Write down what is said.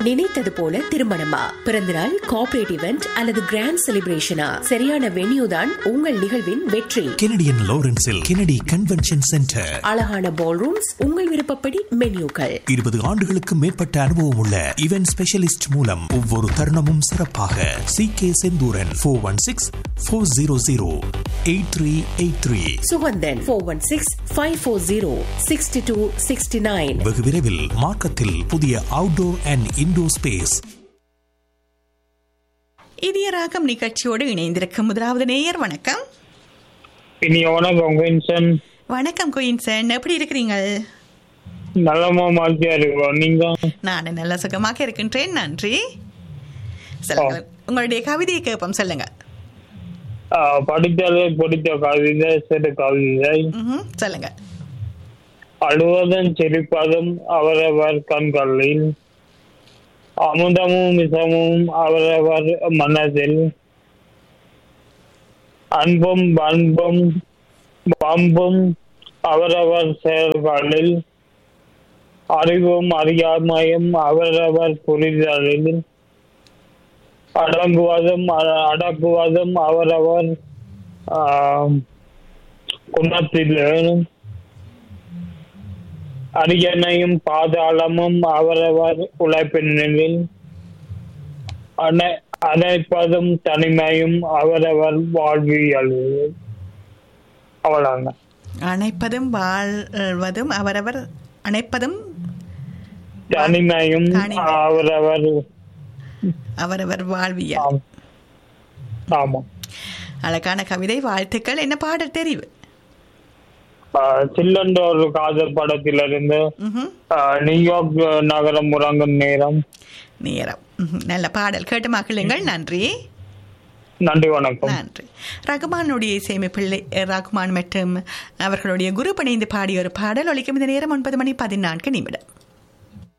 நினைத்தது போல திருமணமா பிறந்தநாள் கார்ப்பரேட் இவெண்ட் அல்லது கிராண்ட் செலிப்ரேஷனா சரியான வென்யூ தான் உங்கள் நிகழ்வின் வெற்றி கெனடியன் லாரன்ஸில் கெனடி கன்வென்ஷன் சென்டர் அழகான பால் ரூம்ஸ் உங்கள் விருப்பப்படி மென்யூக்கள் இருபது ஆண்டுகளுக்கு மேற்பட்ட அனுபவம் உள்ள இவென்ட் ஸ்பெஷலிஸ்ட் மூலம் ஒவ்வொரு தருணமும் சிறப்பாக C K Senthuran four one six four zero zero eight three eight three Suganthan four one six five four zero sixty two sixty nine வெகு விரைவில் மார்க்கத்தில் புதிய அவுட்டோர் அண்ட் இன்டோர் ஸ்பேஸ் இதய ராகம் நிகழ்ச்சியோடு இணைந்திருக்கும் முதலாவது நேயர் வணக்கம் இனி வணக்கம் வின்சன் வணக்கம் குயின்சன் எப்படி இருக்கிறீங்க நலமா மாதிரியா இருக்கிறோம் நீங்க நான் நல்ல சுகமாக இருக்கின்றேன் நன்றி சொல்லுங்க உங்களுடைய கவிதையை கேட்போம் சொல்லுங்க ஆஹ், படித்தாலே பிடித்த கவிதை சிறு கவிதை ம்ஹும், சொல்லுங்க அழுவதும் சிரிப்பதும் அவரவர் கண்களில் அமுதமும் விஷமும் அவரவர் மனதில் அன்பும் பண்பும் பம்பும் அவரவர் செயல்களில் அறிவும் அறியாமையும் அவரவர் புரிதலில் அடங்குவதும் அ- அடக்குவதும் அவரவர் ஆஹ், குணத்தில் அரியணையும் பாதாளமும் அவரவர் உழைப்பினில் அனை- அணைப்பதும் தனிமையும் அவரவர் வாழ்வியலில் அவ்வளோங்க அணைப்பதும் வாழ்வதும் அவரவர் அணைப்பதும் தனிமையும் தனிமை. அவரவர் அவரவர் வாழ்வியல் ஆம். ஆமா அழகான கவிதை வாழ்த்துக்கள் என்ன பாடல் தெரிவு ஆஹ் சில்லன்ற ஒரு காதல் படத்திலிருந்து ம்ஹும், ஆஹ் நியூயார்க் நகரம் உறங்கும் நேரம் நேரம் ம்ஹும், நல்ல பாடல் கேட்டு மகிழுங்கள் நன்றி நன்றி வணக்கம் நன்றி ரகுமானுடைய இசையமைப்பிள்ளை ரகுமான் மற்றும் அவர்களுடைய குரு இணைந்து பாடிய ஒரு பாடல் ஒலிக்கும் இந்த நேரம் ஒன்பது மணி பதினான்கு நிமிடம்